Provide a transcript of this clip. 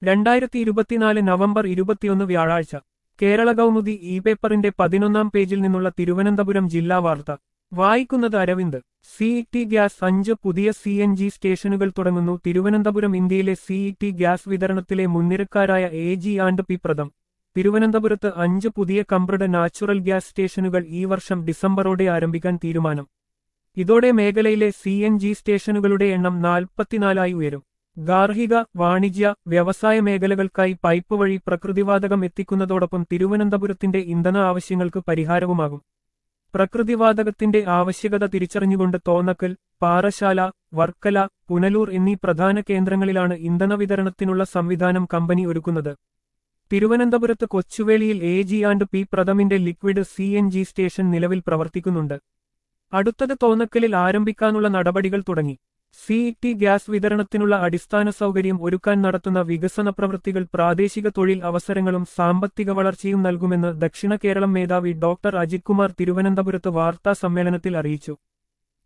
രണ്ടായിരത്തി ഇരുപത്തിനാല് നവംബർ ഇരുപത്തിയൊന്ന് വ്യാഴാഴ്ച കേരള കൗമുദി ഇ പേപ്പറിന്റെ പതിനൊന്നാം പേജിൽ നിന്നുള്ള തിരുവനന്തപുരം ജില്ലാ വാർത്ത വായിക്കുന്നത് അരവിന്ദ് സി ടി ഗ്യാസ് അഞ്ച് പുതിയ സി എൻ ജി സ്റ്റേഷനുകൾ തുടങ്ങുന്നു തിരുവനന്തപുരം ഇന്ത്യയിലെ സി ടി ഗ്യാസ് വിതരണത്തിലെ മുൻനിരക്കാരായ A G and P Pratham തിരുവനന്തപുരത്ത് അഞ്ച് പുതിയ കംപ്രഡ് നാച്ചുറൽ ഗ്യാസ് സ്റ്റേഷനുകൾ ഈ വർഷം ഡിസംബറോടെ ആരംഭിക്കാൻ തീരുമാനം ഇതോടെ മേഖലയിലെ സി എൻ ജി സ്റ്റേഷനുകളുടെ എണ്ണം നാൽപ്പത്തിനാലായി ഉയരും ഗാർഹിക വാണിജ്യ വ്യവസായ മേഖലകൾക്കായി പൈപ്പ് വഴി പ്രകൃതിവാതകം എത്തിക്കുന്നതോടൊപ്പം തിരുവനന്തപുരത്തിന്റെ ഇന്ധന ആവശ്യങ്ങൾക്ക് പരിഹാരവുമാകും പ്രകൃതിവാതകത്തിന്റെ ആവശ്യകത തിരിച്ചറിഞ്ഞുകൊണ്ട് തോന്നക്കൽ പാറശാല വർക്കല പുനലൂർ എന്നീ പ്രധാന കേന്ദ്രങ്ങളിലാണ് ഇന്ധന വിതരണത്തിനുള്ള സംവിധാനം കമ്പനി ഒരുക്കുന്നത് തിരുവനന്തപുരത്ത് കൊച്ചുവേളിയിൽ എ ജി ആൻഡ് പി പ്രഥമിന്റെ liquid C N G station നിലവിൽ പ്രവർത്തിക്കുന്നുണ്ട് അടുത്തത് തോന്നക്കലിൽ ആരംഭിക്കാനുള്ള നടപടികൾ തുടങ്ങി സി ടി ഗ്യാസ് വിതരണത്തിനുള്ള അടിസ്ഥാന സൗകര്യം ഒരുക്കാൻ നടത്തുന്ന വികസന പ്രവൃത്തികൾ പ്രാദേശിക തൊഴിൽ അവസരങ്ങളും സാമ്പത്തിക വളർച്ചയും നൽകുമെന്ന് ദക്ഷിണ കേരളം മേധാവി ഡോക്ടർ അജിത് കുമാർ തിരുവനന്തപുരത്ത് വാർത്താ സമ്മേളനത്തിൽ അറിയിച്ചു